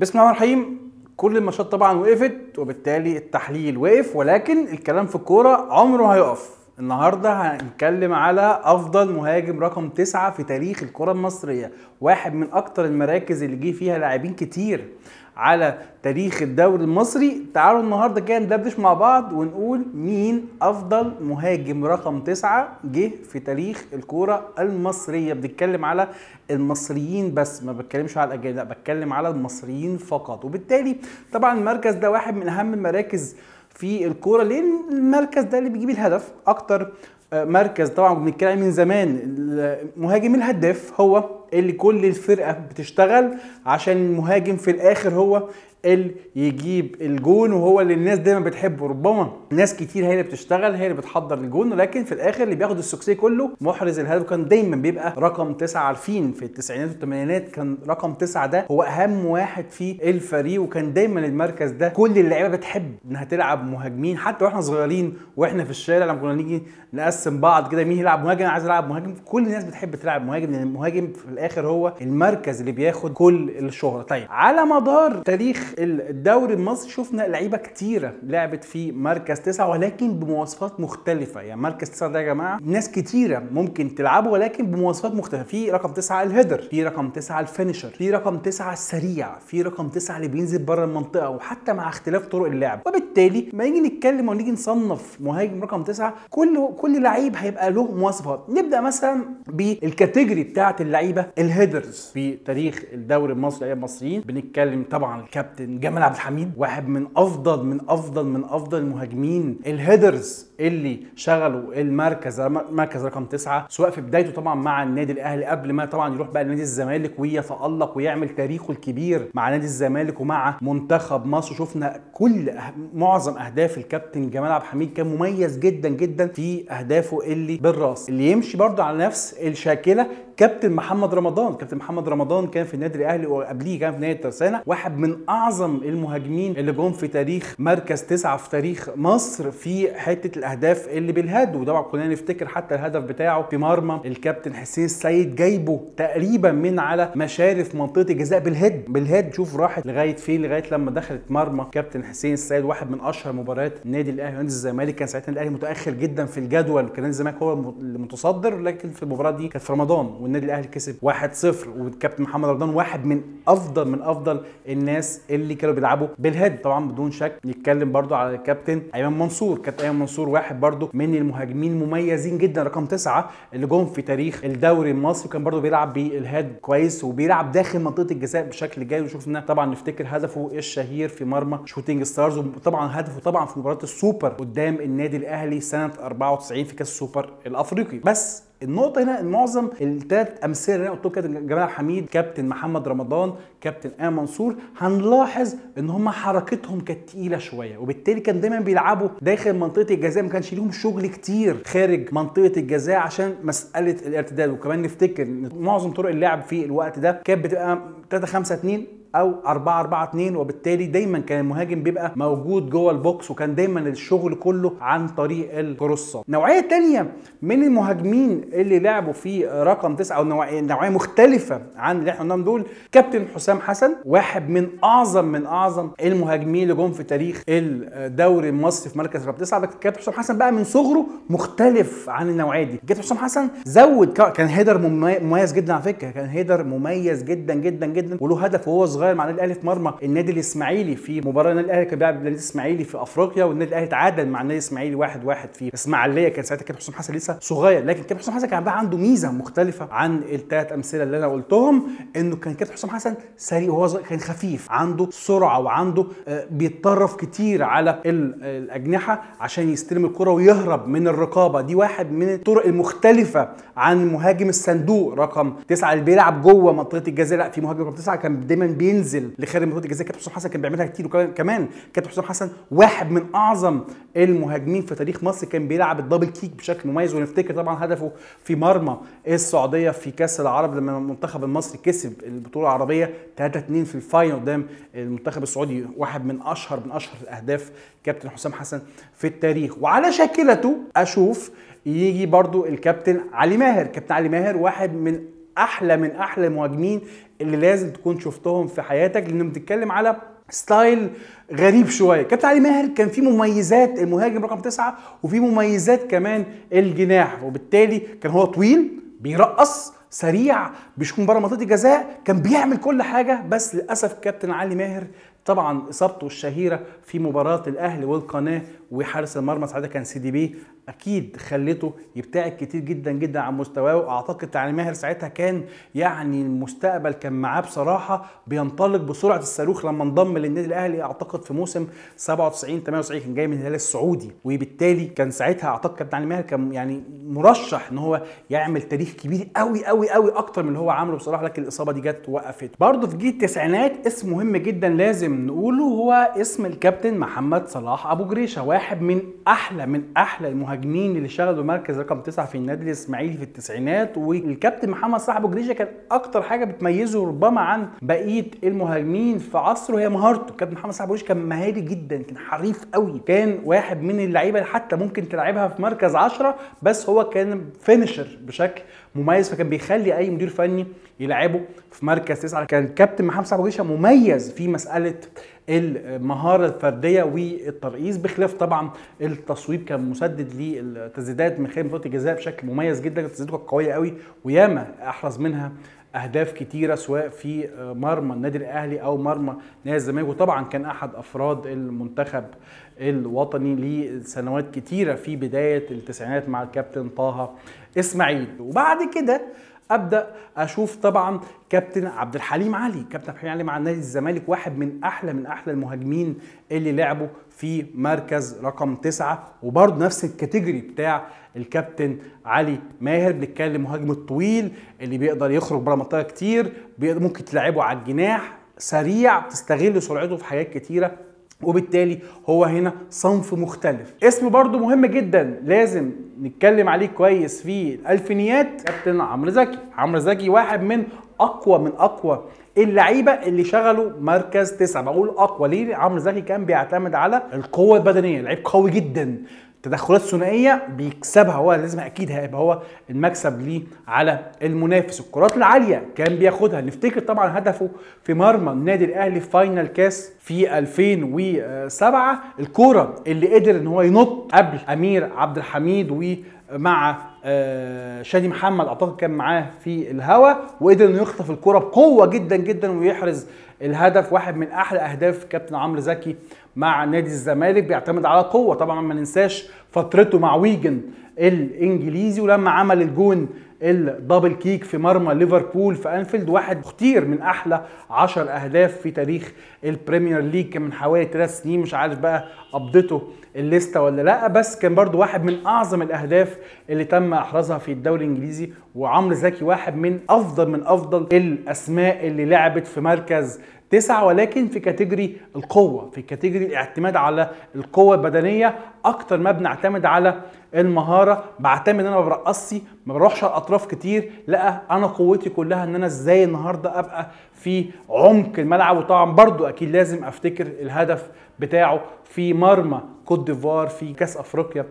بسم الله الرحمن الرحيم كل الماتشات طبعا وقفت وبالتالي التحليل وقف ولكن الكلام في الكوره عمره ما هيقف النهارده هنتكلم على افضل مهاجم رقم تسعة في تاريخ الكره المصريه واحد من اكتر المراكز اللي جه فيها لاعبين كتير على تاريخ الدوري المصري تعالوا النهارده كده ندردش مع بعض ونقول مين افضل مهاجم رقم تسعة جه في تاريخ الكوره المصريه بنتكلم على المصريين بس ما بتكلمش على الاجانب لا بتكلم على المصريين فقط وبالتالي طبعا المركز ده واحد من اهم المراكز في الكوره لان المركز ده اللي بيجيب الهدف اكتر مركز طبعا بنتكلم من زمان المهاجم الهداف هو اللي كل الفرقه بتشتغل عشان المهاجم في الاخر هو اللي يجيب الجون وهو اللي الناس دايما بتحبه ربما ناس كتير هي اللي بتشتغل هي اللي بتحضر الجون ولكن في الاخر اللي بياخد السكسي كله محرز الهدف كان دايما بيبقى رقم تسعة عارفين في التسعينات والثمانينات كان رقم تسعة ده هو اهم واحد في الفريق وكان دايما المركز ده كل اللعيبه بتحب انها تلعب مهاجمين حتى واحنا صغيرين واحنا في الشارع لما كنا نيجي نقسم بعض كده مين يلعب مهاجم انا عايز العب مهاجم كل الناس بتحب تلعب مهاجم لان المهاجم في الاخر هو المركز اللي بياخد كل الشهره طيب على مدار تاريخ الدوري المصري شفنا لعيبه كتيره لعبت في مركز تسعة ولكن بمواصفات مختلفه يعني مركز تسعة ده يا جماعه ناس كتيره ممكن تلعبه ولكن بمواصفات مختلفه في رقم تسعة الهيدر في رقم تسعة الفينشر في رقم تسعة السريع في رقم تسعة اللي بينزل بره المنطقه وحتى مع اختلاف طرق اللعب وبالتالي ما نيجي نتكلم ونيجي نصنف مهاجم رقم تسعة كل كل لعيب هيبقى له مواصفات نبدا مثلا بالكاتيجوري بتاعه اللعيبه الهيدرز في تاريخ الدوري المصري ايام المصريين بنتكلم طبعا الكابتن جمال عبد الحميد واحد من افضل من افضل من افضل المهاجمين الهيدرز اللي شغلوا المركز مركز رقم تسعة سواء في بدايته طبعا مع النادي الاهلي قبل ما طبعا يروح بقى لنادي الزمالك ويتالق ويعمل تاريخه الكبير مع نادي الزمالك ومع منتخب مصر شفنا كل معظم اهداف الكابتن جمال عبد الحميد كان مميز جدا جدا في اهدافه اللي بالراس اللي يمشي برضه على نفس الشاكله كابتن محمد رمضان كابتن محمد رمضان كان في النادي الاهلي وقبليه كان في نادي الترسانه واحد من اعظم المهاجمين اللي جم في تاريخ مركز تسعة في تاريخ مصر في حته الاهداف اللي بالهد وطبعا كلنا نفتكر حتى الهدف بتاعه في مرمى الكابتن حسين السيد جايبه تقريبا من على مشارف منطقه الجزاء بالهيد بالهيد شوف راحت لغايه فين لغايه لما دخلت مرمى كابتن حسين السيد واحد من اشهر مباريات النادي الاهلي ونادي الزمالك كان ساعتها الاهلي متاخر جدا في الجدول كان نادي الزمالك هو المتصدر لكن في المباراه دي كانت في رمضان والنادي الاهلي كسب 1-0 والكابتن محمد رمضان واحد من افضل من افضل الناس اللي كانوا بيلعبوا بالهيد طبعا بدون شك نتكلم برضو على الكابتن ايمن منصور كابتن ايمن منصور واحد برضو من المهاجمين المميزين جدا رقم تسعة اللي جم في تاريخ الدوري المصري وكان برضو بيلعب بالهيد كويس وبيلعب داخل منطقه الجزاء بشكل جيد وشفنا طبعا نفتكر هدفه الشهير في مرمى شوتينج ستارز وطبعا هدفه طبعا في مباراه السوبر قدام النادي الاهلي سنه 94 في كاس السوبر الافريقي بس النقطة هنا معظم الثلاث أمثلة اللي أنا قلتهم كابتن جمال حميد كابتن محمد رمضان كابتن آمن منصور هنلاحظ إن هم حركتهم كانت تقيلة شوية وبالتالي كان دايما بيلعبوا داخل منطقة الجزاء ما كانش ليهم شغل كتير خارج منطقة الجزاء عشان مسألة الارتداد وكمان نفتكر إن معظم طرق اللعب في الوقت ده كانت بتبقى 3 5 2 او 4 4 2 وبالتالي دايما كان المهاجم بيبقى موجود جوه البوكس وكان دايما الشغل كله عن طريق الكروسات نوعيه تانية من المهاجمين اللي لعبوا في رقم 9 او نوعيه نوعيه مختلفه عن اللي احنا قلناهم دول كابتن حسام حسن واحد من اعظم من اعظم المهاجمين اللي جم في تاريخ الدوري المصري في مركز رقم 9 كابتن حسام حسن بقى من صغره مختلف عن النوعيه دي كابتن حسام حسن زود كان هيدر مميز جدا على فكره كان هيدر مميز جدا جدا جدا وله هدف وهو صغير صغير مع النادي الاهلي في مرمى النادي الاسماعيلي في مباراه النادي الاهلي كان بيلعب النادي الاسماعيلي في افريقيا والنادي الاهلي تعادل مع النادي الاسماعيلي 1-1 واحد واحد في اسماعيليه كان ساعتها كابتن حسام حسن لسه صغير لكن كابتن حسام حسن كان بقى عنده ميزه مختلفه عن الثلاث امثله اللي انا قلتهم انه كان كابتن حسام حسن سريع وهو كان خفيف عنده سرعه وعنده آه بيتطرف كتير على الاجنحه عشان يستلم الكره ويهرب من الرقابه دي واحد من الطرق المختلفه عن مهاجم الصندوق رقم تسعه اللي بيلعب جوه منطقه الجزاء لا في مهاجم رقم تسعه كان دايما بينزل لخارج منطقه الجزاء كابتن حسام حسن كان بيعملها كتير وكمان كابتن حسام حسن واحد من اعظم المهاجمين في تاريخ مصر كان بيلعب الدبل كيك بشكل مميز ونفتكر طبعا هدفه في مرمى السعوديه في كاس العرب لما المنتخب المصري كسب البطوله العربيه 3 2 في الفاينل قدام المنتخب السعودي واحد من اشهر من اشهر الاهداف كابتن حسام حسن في التاريخ وعلى شاكلته اشوف يجي برضو الكابتن علي ماهر كابتن علي ماهر واحد من احلى من احلى المهاجمين اللي لازم تكون شفتهم في حياتك لان بتتكلم على ستايل غريب شويه كابتن علي ماهر كان في مميزات المهاجم رقم تسعة وفي مميزات كمان الجناح وبالتالي كان هو طويل بيرقص سريع بيشكون بره منطقه الجزاء كان بيعمل كل حاجه بس للاسف كابتن علي ماهر طبعا اصابته الشهيره في مباراه الاهلي والقناه وحارس المرمى ساعتها كان سي دي بي اكيد خلته يبتعد كتير جدا جدا عن مستواه واعتقد علي ماهر ساعتها كان يعني المستقبل كان معاه بصراحه بينطلق بسرعه الصاروخ لما انضم للنادي الاهلي اعتقد في موسم 97 98 كان جاي من الهلال السعودي وبالتالي كان ساعتها اعتقد كابتن علي ماهر كان يعني مرشح ان هو يعمل تاريخ كبير قوي قوي قوي اكتر من اللي هو عامله بصراحه لكن الاصابه دي جت وقفت برضه في جيل التسعينات اسم مهم جدا لازم نقوله هو اسم الكابتن محمد صلاح ابو جريشه واحد من احلى من احلى المهاجمين اللي شغلوا مركز رقم تسعة في النادي الاسماعيلي في التسعينات والكابتن محمد صلاح ابو جريشه كان اكتر حاجه بتميزه ربما عن بقيه المهاجمين في عصره هي مهارته الكابتن محمد صلاح ابو جريشه كان مهاري جدا كان حريف قوي كان واحد من اللعيبه اللي حتى ممكن تلعبها في مركز عشرة بس هو كان فينشر بشكل مميز فكان بيخلي اي مدير فني يلعبه في مركز تسعه كان كابتن محمد صلاح ابو جريشه مميز في مساله المهاره الفرديه والترقيص بخلاف طبعا التصويب كان مسدد للتسديدات من خلال منطقه الجزاء بشكل مميز جدا تسديداته كانت قويه قوي وياما احرز منها اهداف كتيره سواء في مرمى النادي الاهلي او مرمى نادي الزمالك وطبعا كان احد افراد المنتخب الوطني لسنوات كتيره في بدايه التسعينات مع الكابتن طه اسماعيل وبعد كده ابدا اشوف طبعا كابتن عبد الحليم علي كابتن عبد الحليم علي مع نادي الزمالك واحد من احلى من احلى المهاجمين اللي لعبوا في مركز رقم تسعة وبرضه نفس الكاتيجوري بتاع الكابتن علي ماهر بنتكلم مهاجم الطويل اللي بيقدر يخرج بره منطقه كتير ممكن تلعبه على الجناح سريع تستغل سرعته في حاجات كتيره وبالتالي هو هنا صنف مختلف اسم برضو مهم جدا لازم نتكلم عليه كويس في الالفينيات كابتن عمرو زكي عمرو زكي واحد من اقوى من اقوى اللعيبه اللي شغلوا مركز تسعه بقول اقوى ليه عمرو زكي كان بيعتمد على القوه البدنيه لعيب قوي جدا تدخلات ثنائيه بيكسبها هو لازم اكيد هيبقى هو المكسب ليه على المنافس الكرات العاليه كان بياخدها نفتكر طبعا هدفه في مرمى النادي الاهلي في فاينل كاس في 2007 الكوره اللي قدر ان هو ينط قبل امير عبد الحميد ومع شادي محمد اعتقد كان معاه في الهوا وقدر انه يخطف الكرة بقوه جدا جدا ويحرز الهدف واحد من احلى اهداف كابتن عمرو زكي مع نادي الزمالك بيعتمد على قوه طبعا ما ننساش فترته مع ويجن الانجليزي ولما عمل الجون الدبل كيك في مرمى ليفربول في انفيلد واحد كتير من احلى 10 اهداف في تاريخ البريمير ليج كان من حوالي ثلاث سنين مش عارف بقى قبضته الليسته ولا لا بس كان برضو واحد من اعظم الاهداف اللي تم احرازها في الدوري الانجليزي وعمرو زكي واحد من افضل من افضل الاسماء اللي لعبت في مركز تسعة ولكن في كاتيجوري القوة في كاتيجوري الاعتماد على القوة البدنية أكتر ما بنعتمد على المهارة بعتمد ان انا ما برقصي ما بروحش على الاطراف كتير لا انا قوتي كلها ان انا ازاي النهارده ابقى في عمق الملعب وطبعا برضو اكيد لازم افتكر الهدف بتاعه في مرمى كوت ديفوار في كاس افريقيا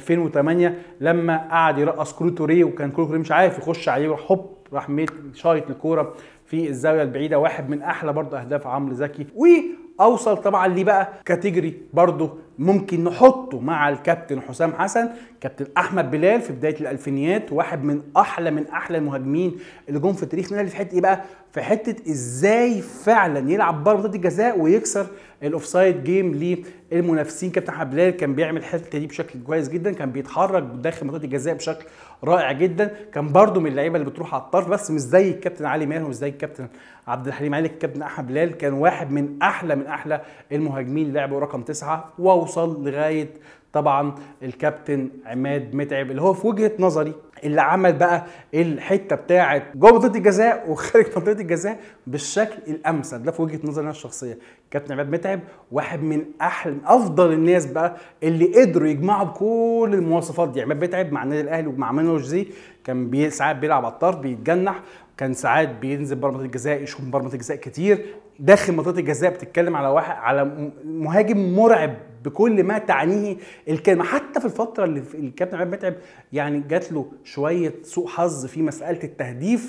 2008 لما قعد يرقص كرو توريه وكان كرو توريه مش عارف يخش عليه وراح هوب راح شايط الكوره في الزاويه البعيده واحد من احلى برضه اهداف عمرو زكي واوصل طبعا ليه بقى كاتيجوري برضه ممكن نحطه مع الكابتن حسام حسن كابتن احمد بلال في بدايه الالفينيات واحد من احلى من احلى المهاجمين اللي جم في تاريخ النادي في حته ايه بقى في حته ازاي فعلا يلعب بره منطقه الجزاء ويكسر الاوفسايد جيم للمنافسين كابتن احمد بلال كان بيعمل الحته دي بشكل كويس جدا كان بيتحرك داخل منطقه الجزاء بشكل رائع جدا كان برده من اللعيبه اللي بتروح على الطرف بس مش زي الكابتن علي ماهر ومش زي الكابتن عبد الحليم علي الكابتن احمد بلال كان واحد من احلى من احلى المهاجمين اللي لعبوا رقم تسعه واوصل لغايه طبعا الكابتن عماد متعب اللي هو في وجهه نظري اللي عمل بقى الحته بتاعه جوه منطقه الجزاء وخارج منطقه الجزاء بالشكل الامثل ده في وجهه نظري انا الشخصيه كابتن عماد متعب واحد من احلى من افضل الناس بقى اللي قدروا يجمعوا بكل المواصفات دي عماد متعب مع النادي الاهلي ومع مانويل جوزيه كان بي ساعات بيلعب على الطرف بيتجنح كان ساعات بينزل بره منطقه الجزاء يشوف بره منطقه الجزاء كتير داخل منطقه الجزاء بتتكلم على واحد على مهاجم مرعب بكل ما تعنيه الكلمه حتى في الفتره اللي الكابتن عماد متعب يعني جات له شويه سوء حظ في مساله التهديف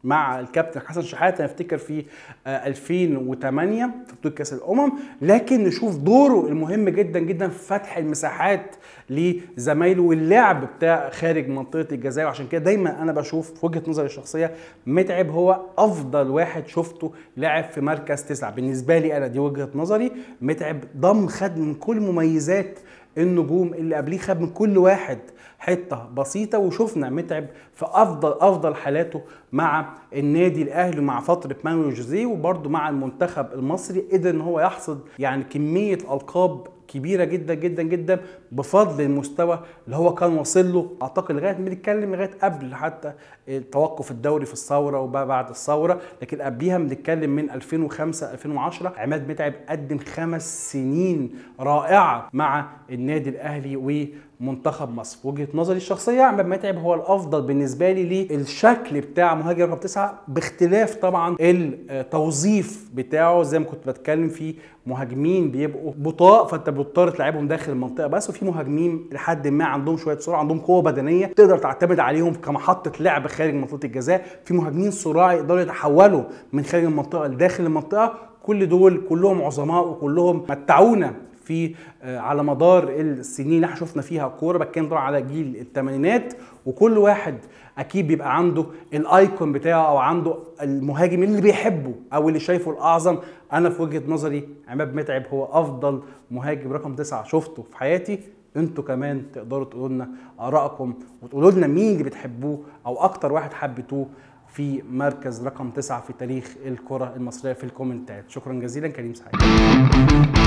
مع الكابتن حسن شحاته نفتكر في 2008 في بطوله كاس الامم لكن نشوف دوره المهم جدا جدا في فتح المساحات لزمايله واللعب بتاع خارج منطقه الجزاء وعشان كده دايما انا بشوف في وجهه نظري الشخصيه متعب هو افضل واحد شفته لاعب في مركز تسعه بالنسبه لي انا دي وجهه نظري متعب ضم خد من كل مميزات النجوم اللي قبليه خد من كل واحد حته بسيطه وشفنا متعب في افضل افضل حالاته مع النادي الاهلي ومع فتره مانويل جوزيه وبرده مع المنتخب المصري قدر ان هو يحصد يعني كميه القاب كبيره جدا جدا جدا بفضل المستوى اللي هو كان واصل له اعتقد لغايه بنتكلم لغايه قبل حتى توقف الدوري في الثوره وبعد الثوره لكن قبليها بنتكلم من 2005 2010 عماد متعب قدم خمس سنين رائعه مع النادي الاهلي منتخب مصر وجهه نظري الشخصيه عماد متعب هو الافضل بالنسبه لي للشكل بتاع مهاجم رقم تسعه باختلاف طبعا التوظيف بتاعه زي ما كنت بتكلم في مهاجمين بيبقوا بطاء فانت بتضطر تلعبهم داخل المنطقه بس وفي مهاجمين لحد ما عندهم شويه سرعه عندهم قوه بدنيه تقدر تعتمد عليهم كمحطه لعب خارج منطقه الجزاء في مهاجمين سرعه يقدروا يتحولوا من خارج المنطقه لداخل المنطقه كل دول كلهم عظماء وكلهم متعونا في آه، على مدار السنين اللي احنا شفنا فيها كوره بتكلم طبعا على جيل الثمانينات وكل واحد اكيد بيبقى عنده الايكون بتاعه او عنده المهاجم اللي بيحبه او اللي شايفه الاعظم انا في وجهه نظري عماد متعب هو افضل مهاجم رقم تسعة شفته في حياتي انتوا كمان تقدروا تقولوا لنا ارائكم وتقولوا لنا مين اللي بتحبوه او اكتر واحد حبيتوه في مركز رقم تسعة في تاريخ الكرة المصرية في الكومنتات شكرا جزيلا كريم سعيد